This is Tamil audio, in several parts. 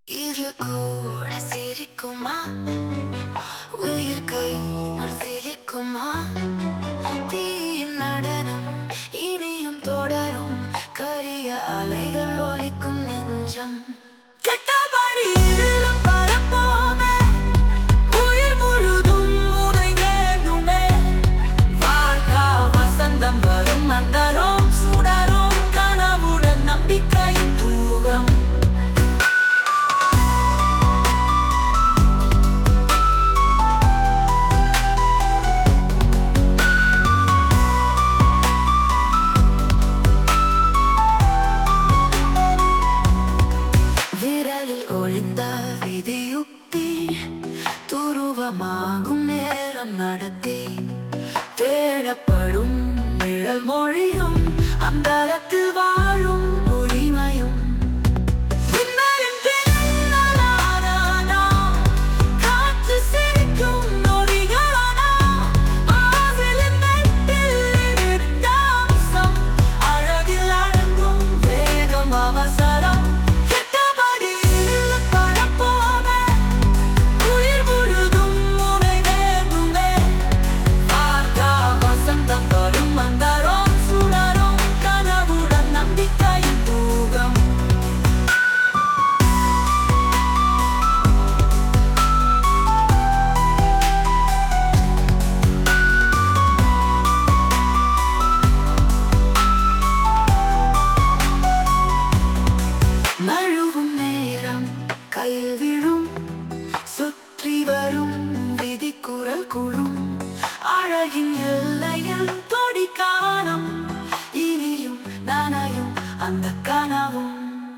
இது கூட சிரிக்குமா உயிர் கையில் சிரிக்குமா தீயின் நடனம் இனியும் தொடரும் கரிய அலைகள் ஒலிக்கும் நெஞ்சம் கெட்டபடி இருளும் பரப்போமே உயிர் முழுதும் உனை வேண்டுமே வாழ்க்கா வசந்தம் வரும் மந்தரும் சுடரும் கனவுடன் நம்பிக்கையின் தூகம் விரலில் ஒழிந்த விதியுக்தி துருவமாகும் நேரம் நடத்தி தேடப்படும் நிழல் மொழியும் அந்தரத்தில் வாழும் உரிமையும் விண்ணலின் பின்னலானா, காற்று சிரிக்கும் நொடிகளானா, ஆவிலின் மெட்டில் இருந்த அம்சம், அழகில் அடங்கும் வேகம் அவசரம் கெட்டபடி பரப்போமே உயிர் முழுதும் உனை வேண்டுமே பார்க்கா வசந்தம் வரும் மந்தரும் சுடரும் கனவுடன் நம்பிக்கையின் தூகம் நழுவும் நேரம் கையில் விழும் சுற்றி வரும் விதிக்குறள் குழும் அழகின் எல்லையில் தொடி காணும் இனியும் நனையும் அந்த கனவும்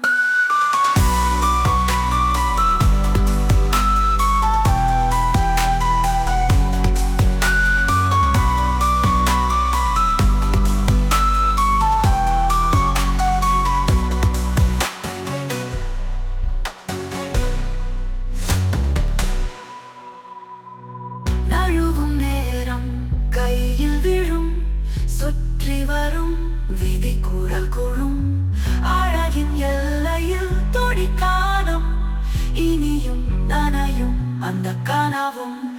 நழுவும் நேரம் கையில் விழும் சுற்றி வரும் விதி குரல் குழும் அழகின் எல்லையில் தொடி காணும் இனியும் நனையும் அந்த கனவும்